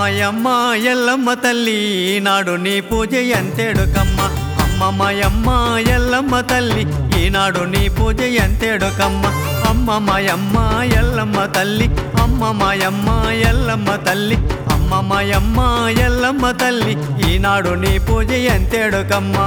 మాయమ్మ ఎల్లమ్మ తల్లి ఈనాడు నీ పూజ ఎంతేడుకమ్మ అమ్మ మాయమ్మ ఎల్లమ్మ తల్లి ఈనాడు నీ పూజ ఎంతేడుకమ్మ అమ్మ మాయమ్మ ఎల్లమ్మ తల్లి అమ్మ మాయమ్మ ఎల్లమ్మ తల్లి అమ్మ మాయమ్మ ఎల్లమ్మ తల్లి ఈనాడు నీ పూజ ఎంతేడుకమ్మా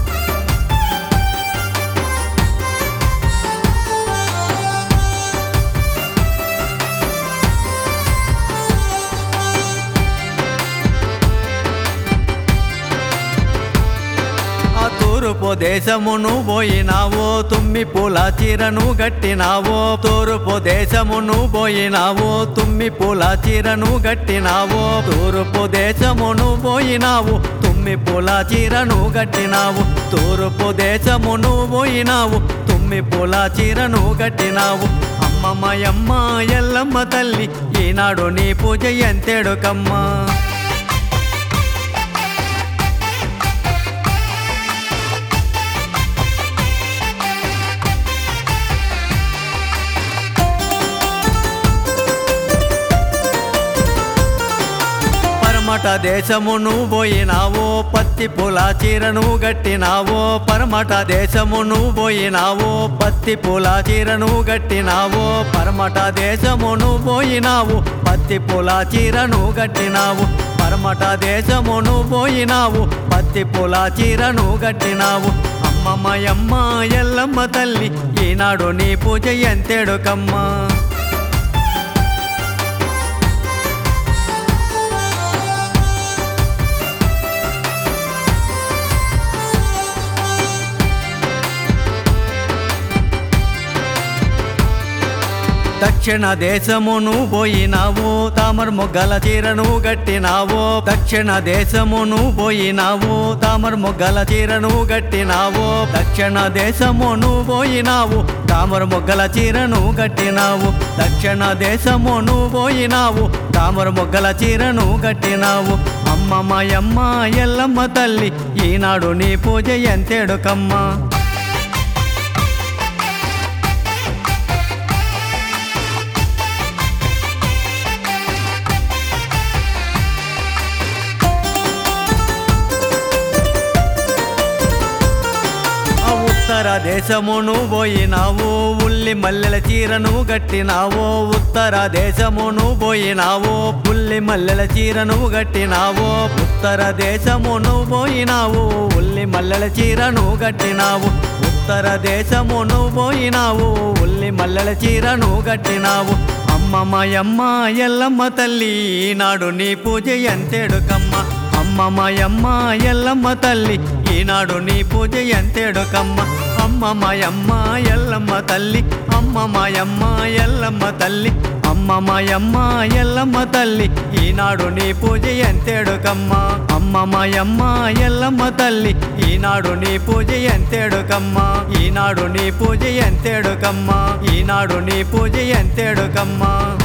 ఆ తూర్పు దేశమును పోయినావో తుమ్మి పూల చీరను గట్టినావో తూర్పు దేశమును పోయినావో తుమ్మి పూల చీరను గట్టినావో తూర్పు దేశమును పోయినావు తుమ్మి పూల చీరను గట్టినావు తూర్పు దేశమును పోయినావు తుమ్మి పూల చీరను గట్టినావు అమ్మమ్మయమ్మ ఎల్లమ్మ తల్లి ఈనాడు నీ పూజ ఎంతేడుకమ్మా పరమట దేశమును పోయినావో పత్తి పూల చీరను గట్టినావో పరమట దేశమును పోయినావో పత్తి పూల చీరను గట్టినావో పరమట దేశమును పోయినావు పత్తి పూల చీరను గట్టినావు పరమట దేశమును పోయినావు పత్తి పూల చీరను గట్టినావు అమ్మమ్మయమ్మ ఎల్లమ్మ తల్లి ఈనాడు నీ పూజ ఎంతేడుకమ్మా దక్షిణ దేశమును పోయినావు తామర మొగ్గల చీరను గట్టినావు దక్షిణ దేశమును పోయినావు తామర మొగ్గల చీరను గట్టినావు దక్షిణ దేశమును పోయినావు తామర మొగ్గల చీరను గట్టినావు దక్షిణ దేశమును పోయినావు తామర మొగ్గల చీరను గట్టినావు అమ్మ మాయమ్మ ఎల్లమ్మ తల్లి ఈనాడు నీ పూజ ఎంతేడుకమ్మా ఆ ఉత్తర దేశమును పోయినావు ఉల్లి మల్లెల చీరను గట్టినావు ఉత్తర దేశమును పోయినావు ఉల్లి మల్లెల చీరను గట్టినావు ఉత్తర దేశమును పోయినావు ఉల్లి మల్లెల చీరను గట్టినావు ఉత్తర దేశమును పోయినావు ఉల్లి మల్లెల చీరను గట్టినావు అమ్మ మాయమ్మ ఎల్లమ్మ తల్లి ఈనాడు నీ పూజ ఎంతేడుకమ్మ అమ్మ మాయమ్మ ఎల్లమ్మ తల్లి ఈనాడు నీ పూజ ఎంతేడుకమ్మ అమ్మ మాయమ్మ ఎల్లమ్మ తల్లి అమ్మ మాయమ్మ ఎల్లమ్మ తల్లి అమ్మ మాయమ్మ ఎల్లమ్మ తల్లి ఈనాడు నీ పూజ ఎంతేడుకమ్మ అమ్మ మాయమ్మ ఎల్లమ్మ తల్లి ఈనాడు నీ పూజ ఎంతేడుకమ్మ ఈనాడు నీ పూజ ఎంతేడుకమ్మ ఈనాడు నీ పూజ ఎంతేడుకమ్మ